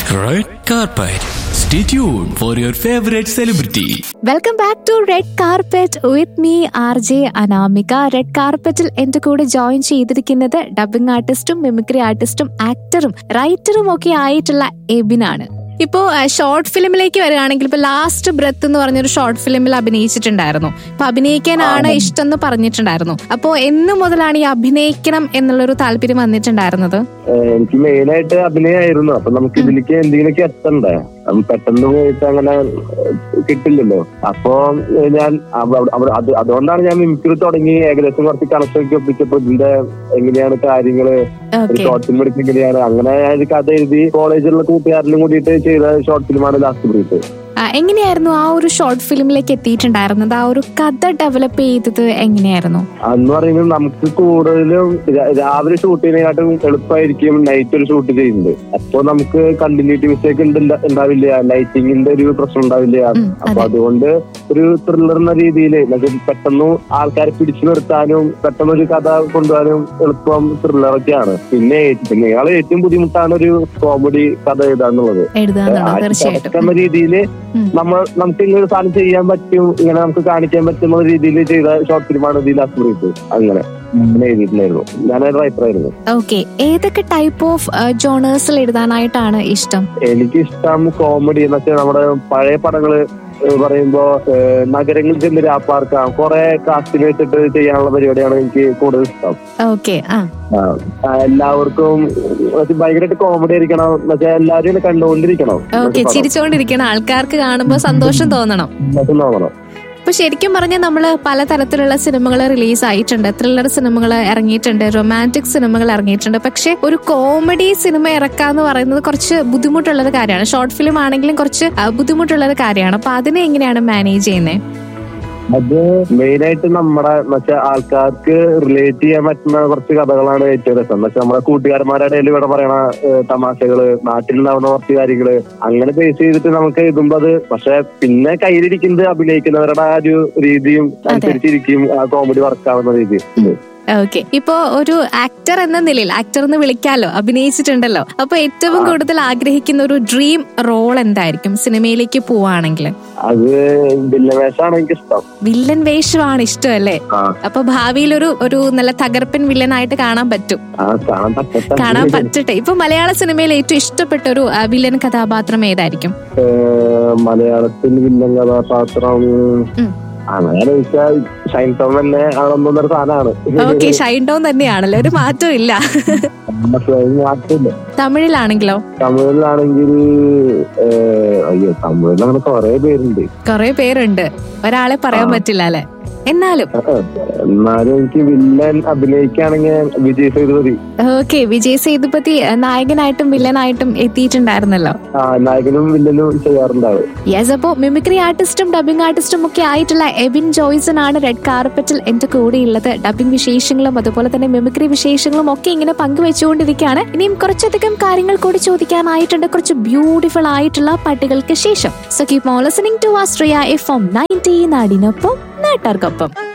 Red carpet. Stay tuned for your favorite celebrity. Welcome back to red carpet with me R J Anamika red കാർപ്പറ്റിൽ എന്റെ കൂടെ join ചെയ്തിരിക്കുന്നത് dubbing ആർട്ടിസ്റ്റും mimicry ആർട്ടിസ്റ്റും ആക്ടറും റൈറ്ററും ഒക്കെ ആയിട്ടുള്ള എബിനാണ് ഇപ്പോ ഷോർട്ട് ഫിലിമിലേക്ക് വരികയാണെങ്കിൽ ഇപ്പൊ ലാസ്റ്റ് ബ്രത്ത് എന്ന് പറഞ്ഞൊരു ഷോർട്ട് ഫിലിമിൽ അഭിനയിച്ചിട്ടുണ്ടായിരുന്നു അപ്പൊ അഭിനയിക്കാനാണ് ഇഷ്ടം എന്ന് പറഞ്ഞിട്ടുണ്ടായിരുന്നു അപ്പോ എന്ന് മുതലാണ് ഈ അഭിനയിക്കണം എന്നുള്ളൊരു താല്പര്യം വന്നിട്ടുണ്ടായിരുന്നത് ഏഹ് എനിക്ക് മെയിനായിട്ട് അഭിനയമായിരുന്നു അപ്പൊ നമുക്ക് ഇതിലേക്ക് എന്തെങ്കിലുമൊക്കെ എത്തണ്ടേ അപ്പം പെട്ടെന്ന് പോയിട്ട് അങ്ങനെ ഏഹ് കിട്ടില്ലല്ലോ അപ്പൊ ഏഹ് ഞാൻ അവ- അവ- അത് അതുകൊണ്ടാണ് ഞാൻ മിമിക്രി തുടങ്ങി ഏകദേശം കുറച്ച് കണക്ഷൻ ഒക്കെ ഒപ്പിച്ചപ്പോ ഇതിന്റെ എങ്ങനെയാണ് കാര്യങ്ങള് ഒരു ഓക്കെ ഷോർട്ട് ഫിലിം എടുക്കുക എങ്ങനെയാണ് അങ്ങനെ ഞാൻ ഒരു കഥ എഴുതി കോളേജിലുള്ള കൂട്ടുകാരിലും കൂടിയിട്ട് ചെയ്ത ഷോർട്ട് ഫിലിമാണ് ലാസ്റ്റ് ബ്രീഫ് എങ്ങനെയായിരുന്നു ആ ഒരു ഷോർട്ട് ഫിലിമിലേക്ക് എത്തിയിട്ടുണ്ടായിരുന്നത് ആ ഒരു കഥ ഡെവലപ്പ് ചെയ്തത് എങ്ങനെയായിരുന്നു അന്ന് പറയുന്നത് നമുക്ക് കൂടുതലും രാ- രാവിലെ ഷൂട്ട് ചെയ്യുന്നതിനാട്ടും എളുപ്പമായിരിക്കും നൈറ്റ് ഒരു ഷൂട്ട് ചെയ്യുന്നത് അപ്പൊ നമുക്ക് കണ്ടിന്യൂറ്റി മിസ്റ്റേക്ക് ഉണ്ടാവില്ല ലൈറ്റിങ്ങിന്റെ ഒരു പ്രശ്നം ഉണ്ടാവില്ല ഉം, അപ്പൊ അതെ. അതുകൊണ്ട് ഒരു ത്രില്ലർ എന്ന രീതിയിൽ പെട്ടെന്ന് ആൾക്കാരെ പിടിച്ചു നിർത്താനും പെട്ടെന്ന് ഒരു കഥ കൊണ്ടുപോകാനും എളുപ്പം ത്രില്ലർ ഒക്കെയാണ് പിന്നെ ഏ- പിന്നെ ഇയാളെ ഏറ്റവും ബുദ്ധിമുട്ടാണ് ഒരു കോമഡി കഥ എഴുതാന്നുള്ളത് എഴുതാന്നുള്ളത് തീർച്ചയായിട്ടും എന്ന രീതിയിൽ ഉം. നമ്മൾ നമുക്ക് ഇങ്ങനെ ഒരു സാധനം ചെയ്യാൻ പറ്റും ഇങ്ങനെ നമുക്ക് കാണിക്കാൻ പറ്റുന്ന രീതിയിൽ ചെയ്ത ഷോർട്ട് ഫിലിമാണ് ഇതിൽ അസ്ബ്രീഫ് അങ്ങനെ അങ്ങനെ എഴുതിയിട്ടുണ്ടായിരുന്നു ഞാൻ റൈറ്ററായിരുന്നു ഓക്കെ ഏതൊക്കെ ടൈപ്പ് ഓഫ് ജോണേഴ്സിൽ എഴുതാനായിട്ടാണ് ഇഷ്ടം എനിക്ക് ഇഷ്ടം കോമഡി എന്ന് വെച്ചാൽ നമ്മുടെ പഴയ പടങ്ങള് ഏഹ് പറയുമ്പോ ഏഹ് നഗരങ്ങളിൽ ചെന്ന് രാപ്പാർക്കാം കുറെ കാസ്റ്റിന് വെച്ചിട്ട് ചെയ്യാനുള്ള പരിപാടിയാണ് എനിക്ക് കൂടുതൽ ഇഷ്ടം ഓക്കെ ആ ആ, ആ, എല്ലാവർക്കും മറ്റേ ഭയങ്കരമായിട്ട് കോമഡി ആയിരിക്കണം എന്നുവെച്ചാൽ എല്ലാവരും ഇങ്ങനെ കണ്ടുകൊണ്ടിരിക്കണം ഓക്കെ ചിരിച്ചുകൊണ്ടിരിക്കണം ആൾക്കാർക്ക് കാണുമ്പോൾ സന്തോഷം തോന്നണം എന്നൊക്കെ നോക്കണം ഇപ്പൊ ശരിക്കും പറഞ്ഞാൽ നമ്മൾ പലതരത്തിലുള്ള സിനിമകൾ റിലീസ് ആയിട്ടുണ്ട് ത്രില്ലർ സിനിമകൾ ഇറങ്ങിയിട്ടുണ്ട് റൊമാൻറ്റിക് സിനിമകൾ ഇറങ്ങിയിട്ടുണ്ട് പക്ഷെ ഒരു കോമഡി സിനിമ ഇറക്കാന്ന് പറയുന്നത് കുറച്ച് ബുദ്ധിമുട്ടുള്ള ഒരു കാര്യമാണ് ഷോർട്ട് ഫിലിം ആണെങ്കിലും കുറച്ച് ആ, ബുദ്ധിമുട്ടുള്ള ഒരു കാര്യമാണ് അപ്പൊ അതിനെ എങ്ങനെയാണ് മാനേജ് ചെയ്യുന്നത് അത് മെയിൻ ആയിട്ട് നമ്മുടെ മറ്റേ ആൾക്കാർക്ക് റിലേറ്റ് ചെയ്യാൻ പറ്റുന്ന കുറച്ച് കഥകളാണ് ഏറ്റവും രസം എന്ന് വെച്ചാൽ നമ്മുടെ കൂട്ടുകാരന്മാരുടെ ഇടയിൽ ഇവിടെ പറയണ ഏഹ്, തമാശകള് നാട്ടിലുണ്ടാവുന്ന കുറച്ച് കാര്യങ്ങള് അങ്ങനെ ബേസ് ചെയ്തിട്ട് നമുക്ക് എഴുതുമ്പോ അത് പക്ഷെ പിന്നെ കയ്യിലിരിക്കുന്നത് അഭിനയിക്കുന്നവരുടെ ആ ഒരു രീതിയും അനുസരിച്ചിരിക്കും ആ കോമഡി വർക്കാവുന്ന രീതി ഓക്കെ ഇപ്പോ ഒരു ആക്ടർ എന്ന നിലയിൽ ആക്ടർ എന്ന് വിളിക്കാലോ അഭിനയിച്ചിട്ടുണ്ടല്ലോ അപ്പൊ ഏറ്റവും കൂടുതൽ ആഗ്രഹിക്കുന്ന ഒരു ഡ്രീം റോൾ എന്തായിരിക്കും സിനിമയിലേക്ക് പോവാണെങ്കിൽ അത് വില്ലവേഷമാണ് എനിക്ക് ഇഷ്ടം വില്ലൻ വേഷമാണ് ഇഷ്ടം അല്ലേ ആ അപ്പൊ ഭാവിയിൽ ഒരു ഒരു നല്ല തകർപ്പൻ വില്ലനായിട്ട് കാണാൻ പറ്റും ആ കാണാൻ പറ്റത്ത കാണാൻ പറ്റട്ടെ ഇപ്പൊ മലയാള സിനിമയിൽ ഏറ്റവും ഇഷ്ടപ്പെട്ട ഒരു ആ, വില്ലൻ കഥാപാത്രം ഏതായിരിക്കും ഏഹ്, മലയാളത്തിൽ വില്ലൻ കഥാപാത്രം ഉം. അങ്ങനെ ചോദിച്ചാൽ ഷൈൻ ടോം തന്നെ ആണെന്നൊരു സാധനമാണ് ഓക്കെ ഷൈൻ ഡൗൺ തന്നെയാണല്ലോ ഒരു മാറ്റവും ഇല്ല മാറ്റില്ല തമിഴിലാണെങ്കിലോ തമിഴിലാണെങ്കിൽ ഏഹ്, അയ്യോ തമിഴിൽ അങ്ങനെ കുറെ പേരുണ്ട് കുറെ പേരുണ്ട് ഒരാളെ പറയാൻ ആ. പറ്റില്ല അല്ലെ എന്നാലും എന്നാലും എനിക്ക് വില്ലൻ അഭിനയിക്കുകയാണെങ്കിൽ വിജയ് സേതുപതി ഓക്കെ വിജയ് സേതുപതി ആ, നായകനായിട്ടും വില്ലനായിട്ടും എത്തിയിട്ടുണ്ടായിരുന്നല്ലോ ആ നായകനും വില്ലനും ചെയ്യാറുണ്ടാവും യെസ് അപ്പോ മിമിക്രി ആർട്ടിസ്റ്റും ഡബിംഗ് ആർട്ടിസ്റ്റും ഒക്കെ ആയിട്ടുള്ള എബിൻ ജോയ്സൺ ആണ് റെഡ് കാർപ്പറ്റിൽ എന്റെ കൂടെയുള്ളത് ഡബിംഗ് വിശേഷങ്ങളും അതുപോലെ തന്നെ മിമിക്രി വിശേഷങ്ങളും ഒക്കെ ഇങ്ങനെ പങ്കുവെച്ചുകൊണ്ടിരിക്കുകയാണ് ഇനിയും കുറച്ചധികം കാര്യങ്ങൾ കൂടി ചോദിക്കാനായിട്ടുണ്ട് കുറച്ച് ബ്യൂട്ടിഫുൾ ആയിട്ടുള്ള പാട്ടുകൾക്ക് ശേഷം so keep on listening to ആസ്ട്രിയ എഫ് എം നയൻറ്റി നാടിനൊപ്പം നാട്ടാർക്കൊപ്പം